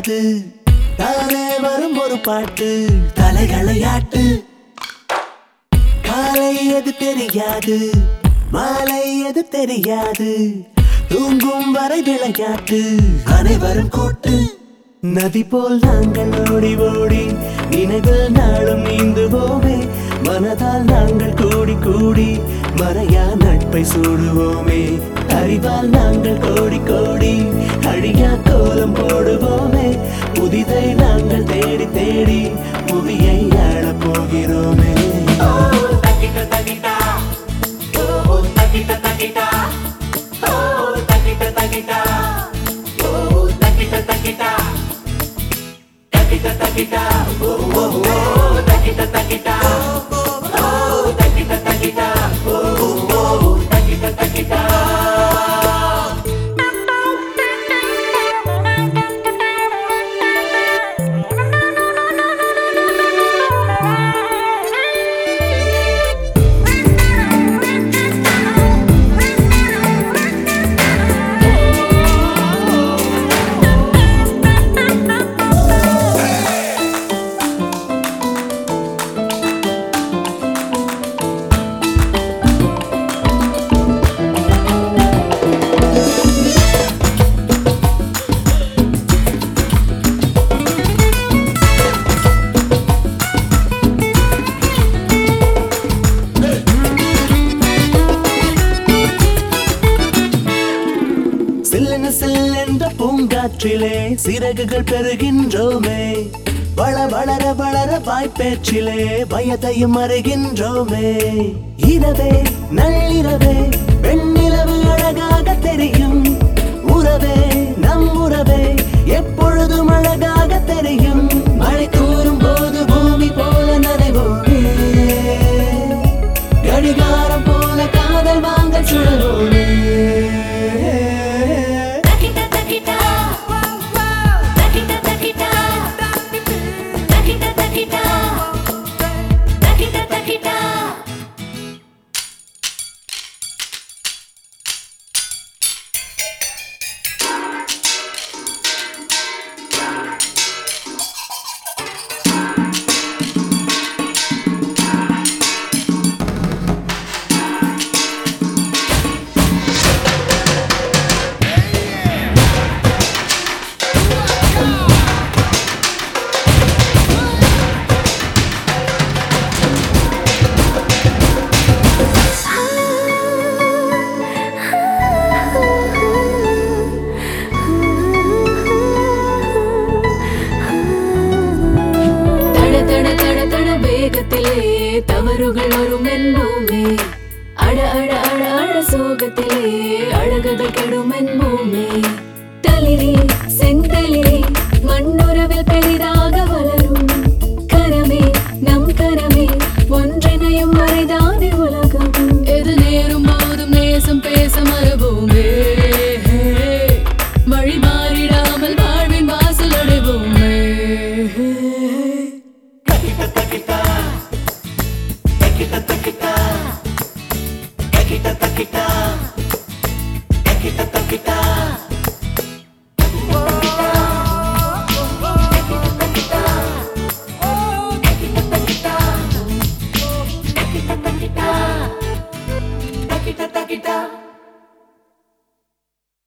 தெரியாது தானே வரும் ஒரு பாட்டு தலைகளையாட்டு காலை எது தெரியாது மாலை எது தெரியாது தூங்கும் வரை விளையாட்டு அனைவரும் கூட்டு நதி போல் நாங்கள் ஓடி ஓடி நினைவில் நாளும் நீந்துவோமே மனதால் நாங்கள் கூடி கூடி மறையா நட்பை சூடுவோமே அறிவால் நாங்கள் கோடி கோடி அழியா கோலம் போடுவோமே புதிதை நாங்கள் தேடி தேடி புவியை ஆளப் போகிறோமே சில்லென சில்லென்ற பூங்காற்றிலே சிறகுகள் பெறுகின்றோமே வள வளர வளர வாய்ப்பேச்சிலே வயதையும் அறிகின்றோமே இரவே நள்ளிரவே வெண்ணிலவு அழகாக தெரியும் உறவே நம் உறவே எப்பொழுதும் அழகாக தெரியும் மழை தூரும் போது பூமி போல நனைவோமே கடிகாரம் போல காதல் வாங்க சுழலோமே Takita takita, takita takita, takita takita, takita takita. தட தட தட தட வேகத்திலே தவறுகள் வரும் என்போமே அட அட அட அட சோகத்திலே அழகுகள் கெடும் என்போமே தளிரே செந்தளிரே மண்ணுறவில் பெரிதாக வளரும் கரமே நம் கரமே ஒன்றிணையும் வரைதானே உலகம் எது நேரும் போதும் நேசம் பேச மறுபோமே வழி மாறிடாமல் வாழ்வின் வாசல் அடைவோமே Takita, takita, takita, takita, takita.